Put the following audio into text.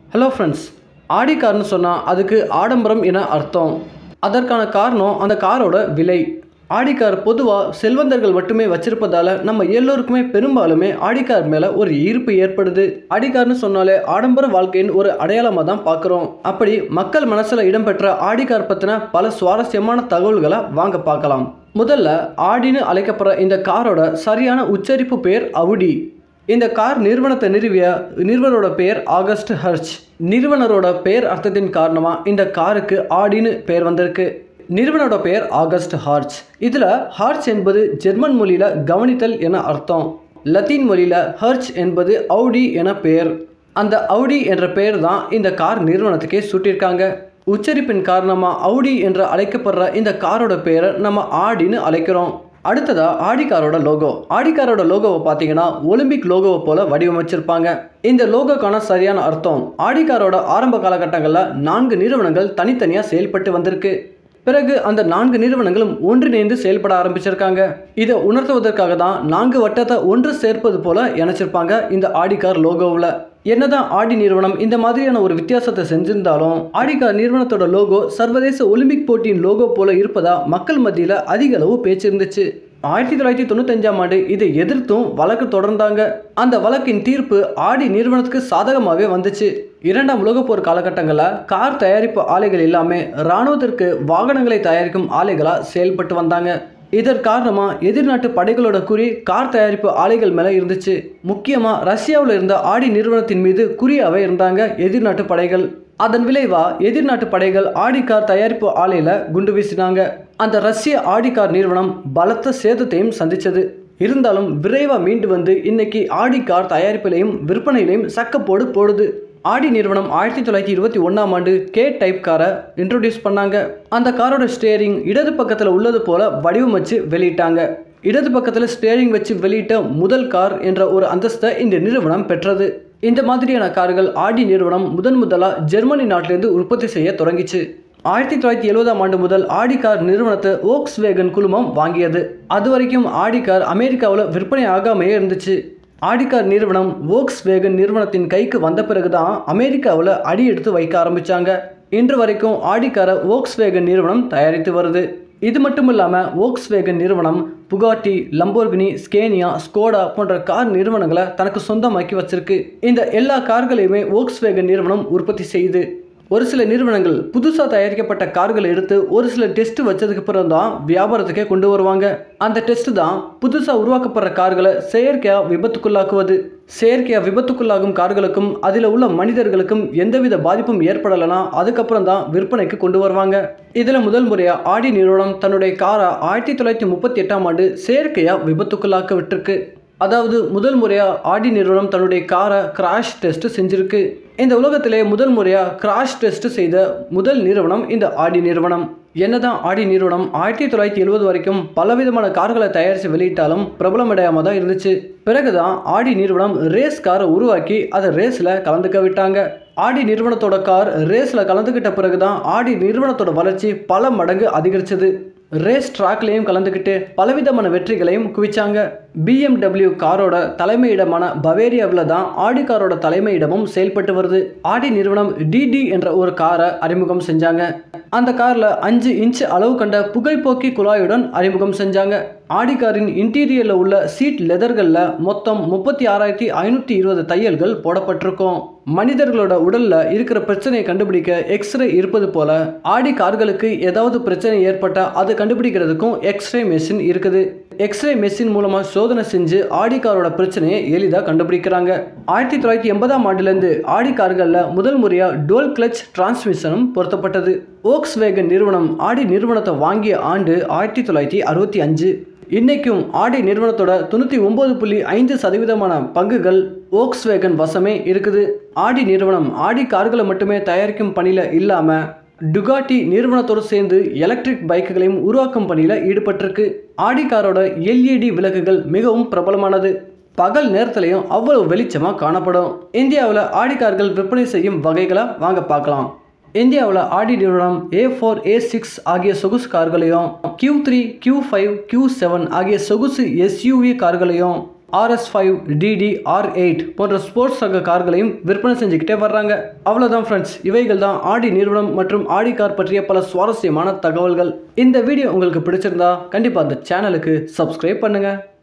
hello friends ஆடி கார்னு சொன்னால் அதுக்கு ஆடம்பரம் என அர்த்தம் அதற்கான காரணம் அந்த காரோட விலை ஆடி கார் பொதுவாக செல்வந்தர்கள் மட்டுமே வச்சிருப்பதால நம்ம எல்லோருக்குமே பெரும்பாலுமே ஆடி கார் மேலே ஒரு ஈர்ப்பு ஏற்படுது ஆடி கார்னு சொன்னாலே ஆடம்பர வாழ்க்கையின் ஒரு அடையாளமாக தான் பார்க்குறோம் அப்படி மக்கள் மனசில் இடம்பெற்ற ஆடி கார் பற்றின பல சுவாரஸ்யமான தகவல்களை வாங்க பார்க்கலாம் முதல்ல ஆடின்னு அழைக்கப்படுற இந்த காரோட சரியான உச்சரிப்பு பேர் அவுடி இந்த கார் நிறுவனத்தை நிறுவிய நிறுவனரோட பெயர் ஆகஸ்ட் ஹர்ச் நிறுவனரோட பெயர் அர்த்தத்தின் காரணமாக இந்த காருக்கு ஆடின்னு பெயர் வந்திருக்கு நிறுவனரோட பெயர் ஆகஸ்ட் ஹார்ச் இதில் ஹார்ச் என்பது ஜெர்மன் மொழியில் கவனித்தல் என அர்த்தம் லத்தீன் மொழியில் ஹர்ச் என்பது அவுடி என பெயர் அந்த அவுடி என்ற பெயர் தான் இந்த கார் நிறுவனத்துக்கே சூட்டியிருக்காங்க உச்சரிப்பின் காரணமாக அவுடி என்று அழைக்கப்படுற இந்த காரோட பெயரை நம்ம ஆடின்னு அழைக்கிறோம் அடுத்ததா ஆடி காரோட லோகோ ஆடி காரோட லோகோவை பார்த்தீங்கன்னா ஒலிம்பிக் லோகோவை போல வடிவமைச்சிருப்பாங்க இந்த லோகோக்கான சரியான அர்த்தம் ஆடி காரோட ஆரம்ப காலகட்டங்களில் நான்கு நிறுவனங்கள் தனித்தனியாக செயல்பட்டு வந்திருக்கு பிறகு அந்த நான்கு நிறுவனங்களும் ஒன்றிணைந்து செயல்பட ஆரம்பிச்சிருக்காங்க இதை உணர்த்துவதற்காக தான் நான்கு வட்டத்தை ஒன்று சேர்ப்பது போல இணைச்சிருப்பாங்க இந்த ஆடி கார் லோகோவில் என்னதான் ஆடி நிறுவனம் இந்த மாதிரியான ஒரு வித்தியாசத்தை செஞ்சிருந்தாலும் ஆடி கார் நிறுவனத்தோட லோகோ சர்வதேச ஒலிம்பிக் போட்டியின் லோகோ போல இருப்பதா மக்கள் மத்தியில் அதிக அளவு பேச்சு இருந்துச்சு ஆயிரத்தி தொள்ளாயிரத்தி தொண்ணூத்தஞ்சாம் ஆண்டு இதை எதிர்த்தும் வழக்கு தொடர்ந்தாங்க அந்த வழக்கின் தீர்ப்பு ஆடி நிறுவனத்துக்கு சாதகமாகவே வந்துச்சு இரண்டாம் உலகப் போர் காலகட்டங்களில் கார் தயாரிப்பு ஆலைகள் எல்லாமே இராணுவத்திற்கு வாகனங்களை தயாரிக்கும் ஆலைகளாக செயல்பட்டு வந்தாங்க இதற்கு காரணமாக எதிர்நாட்டு படைகளோட குறி கார் தயாரிப்பு ஆலைகள் மேலே இருந்துச்சு முக்கியமாக ரஷ்யாவில் இருந்த ஆடி நிறுவனத்தின் மீது குறியாகவே இருந்தாங்க எதிர்நாட்டு படைகள் அதன் விளைவா எதிர்நாட்டு படைகள் ஆடி கார் தயாரிப்பு ஆலையில் குண்டு வீசினாங்க அந்த ரஷ்ய ஆடி கார் நிறுவனம் பலத்த சேதத்தையும் சந்திச்சது இருந்தாலும் விரைவாக மீண்டு வந்து இன்னைக்கு ஆடி கார் தயாரிப்பிலையும் விற்பனையிலையும் சக்கப்போடு போடுது ஆடி நிறுவனம் ஆயிரத்தி தொள்ளாயிரத்தி இருபத்தி ஒன்றாம் ஆண்டு கே டைப் காரை இன்ட்ரோடியூஸ் பண்ணாங்க அந்த காரோட ஸ்டேரிங் இடது பக்கத்தில் உள்ளது போல வடிவமைச்சு வெளியிட்டாங்க இடது பக்கத்தில் ஸ்டேரிங் வச்சு வெளியிட்ட முதல் கார் என்ற ஒரு அந்தஸ்தை இந்த நிறுவனம் பெற்றது இந்த மாதிரியான கார்கள் ஆடி நிறுவனம் முதன் முதலாக ஜெர்மனி நாட்டிலிருந்து உற்பத்தி செய்ய தொடங்கிச்சு ஆயிரத்தி தொள்ளாயிரத்தி எழுபதாம் ஆண்டு முதல் ஆடி கார் நிறுவனத்தை ஓக்ஸ் வேகன் குழுமம் வாங்கியது அது வரைக்கும் ஆடி கார் அமெரிக்காவில் விற்பனை ஆகாமையே இருந்துச்சு ஆடிகார் நிறுவனம் வோக்ஸ் வேகன் நிறுவனத்தின் கைக்கு வந்த பிறகுதான் அமெரிக்காவில் அடி எடுத்து வைக்க ஆரம்பிச்சாங்க இன்று வரைக்கும் ஆடிக்காரை வோக்ஸ் வேகன் நிறுவனம் தயாரித்து வருது இது மட்டும் இல்லாமல் வோக்ஸ் வேகன் நிறுவனம் புகாட்டி லம்போர்கினி ஸ்கேனியா ஸ்கோடா போன்ற கார் நிறுவனங்களை தனக்கு சொந்தமாக்கி வச்சிருக்கு இந்த எல்லா கார்களையுமே வோக்ஸ் வேகன் நிறுவனம் உற்பத்தி செய்யுது ஒரு சில நிறுவனங்கள் புதுசாக தயாரிக்கப்பட்ட கார்களை எடுத்து ஒரு சில டெஸ்ட் வச்சதுக்கு பிறகு தான் வியாபாரத்துக்கே கொண்டு வருவாங்க அந்த டெஸ்ட் தான் புதுசாக உருவாக்கப்படுற கார்களை செயற்கையாக விபத்துக்குள்ளாக்குவது செயற்கையாக விபத்துக்குள்ளாகும் கார்களுக்கும் அதில் உள்ள மனிதர்களுக்கும் எந்தவித பாதிப்பும் ஏற்படலைன்னா அதுக்கப்புறம் தான் விற்பனைக்கு கொண்டு வருவாங்க இதில் முதல் முறையாக ஆடி நிறுவனம் தன்னுடைய காரை ஆயிரத்தி தொள்ளாயிரத்தி முப்பத்தி எட்டாம் ஆண்டு செயற்கையாக விபத்துக்குள்ளாக்க விட்டுருக்கு அதாவது முதல் முறையாக ஆடி நிறுவனம் தன்னுடைய காரை கிராஷ் டெஸ்ட் செஞ்சிருக்கு இந்த உலகத்திலே முதல் முறையாக கிராஷ் டெஸ்ட் செய்த முதல் நிறுவனம் இந்த ஆடி நிறுவனம் என்னதான் ஆடி நிறுவனம் ஆயிரத்தி தொள்ளாயிரத்தி எழுபது வரைக்கும் பலவிதமான கார்களை தயாரித்து வெளியிட்டாலும் பிரபலமடையாமல் தான் இருந்துச்சு பிறகுதான் ஆடி நிறுவனம் ரேஸ் காரை உருவாக்கி அதை ரேஸில் கலந்துக்க விட்டாங்க ஆடி நிறுவனத்தோட கார் ரேஸில் கலந்துக்கிட்ட பிறகுதான் ஆடி நிறுவனத்தோட வளர்ச்சி பல மடங்கு அதிகரிச்சது ரேஸ் ட்ராக்லேயும் கலந்துக்கிட்டு பலவிதமான வெற்றிகளையும் குவிச்சாங்க பிஎம்டபிள்யூ காரோட தலைமையிடமான பவேரியாவில் தான் ஆடி காரோட தலைமையிடமும் செயல்பட்டு வருது ஆடி நிறுவனம் டிடி என்ற ஒரு காரை அறிமுகம் செஞ்சாங்க அந்த காரில் அஞ்சு இன்ச் அளவு கண்ட புகைப்போக்கி குழாயுடன் அறிமுகம் செஞ்சாங்க ஆடி காரின் இன்டீரியரில் உள்ள சீட் லெதர்களில் மொத்தம் முப்பத்தி ஆறாயிரத்தி ஐநூற்றி இருபது தையல்கள் போடப்பட்டிருக்கும் மனிதர்களோட உடலில் இருக்கிற பிரச்சனையை கண்டுபிடிக்க எக்ஸ்ரே இருப்பது போல ஆடி கார்களுக்கு ஏதாவது பிரச்சனை ஏற்பட்டால் அதை கண்டுபிடிக்கிறதுக்கும் எக்ஸ்ரே மெஷின் இருக்குது எக்ஸ்ரே மெஷின் மூலமாக சோதனை செஞ்சு ஆடி காரோட பிரச்சனையை எளிதாக கண்டுபிடிக்கிறாங்க ஆயிரத்தி தொள்ளாயிரத்தி எண்பதாம் ஆண்டுலேருந்து ஆடி கார்களில் முதல் முறையாக டோல் கிளச் டிரான்ஸ்மிஷனும் பொருத்தப்பட்டது ஓக்ஸ் வேகன் நிறுவனம் ஆடி நிறுவனத்தை வாங்கிய ஆண்டு ஆயிரத்தி தொள்ளாயிரத்தி அறுபத்தி அஞ்சு இன்னைக்கும் ஆடி நிறுவனத்தோட தொண்ணூற்றி ஒம்பது புள்ளி ஐந்து சதவீதமான பங்குகள் ஓக்ஸ் வேகன் வசமே இருக்குது ஆடி நிறுவனம் ஆடி கார்களை மட்டுமே தயாரிக்கும் பணியில் இல்லாமல் டுகாட்டி நிறுவனத்தோடு சேர்ந்து எலக்ட்ரிக் பைக்குகளையும் உருவாக்கும் பணியில் ஈடுபட்டிருக்கு ஆடி காரோட எல்இடி விளக்குகள் மிகவும் பிரபலமானது பகல் நேரத்துலையும் அவ்வளவு வெளிச்சமாக காணப்படும் இந்தியாவில் ஆடி கார்கள் விற்பனை செய்யும் வகைகளை வாங்க பார்க்கலாம் இந்தியாவில் ஆடி நிறுவனம் ஏ ஃபோர் ஏ சிக்ஸ் ஆகிய சொகுசு கார்களையும் Q three Q five Q seven ஆகிய சொகுசு எஸ்யூவி கார்களையும் RS five TT R eight போன்ற ஸ்போர்ட்ஸ் ரக கார்களையும் விற்பனை செஞ்சுக்கிட்டே வர்றாங்க அவ்வளோதான் ஃப்ரெண்ட்ஸ் இவைகள் தான் ஆடி நிறுவனம் மற்றும் ஆடி கார் பற்றிய பல சுவாரஸ்யமான தகவல்கள் இந்த வீடியோ உங்களுக்கு பிடிச்சிருந்தா கண்டிப்பாக அந்த சேனலுக்கு சப்ஸ்கிரைப் பண்ணுங்கள்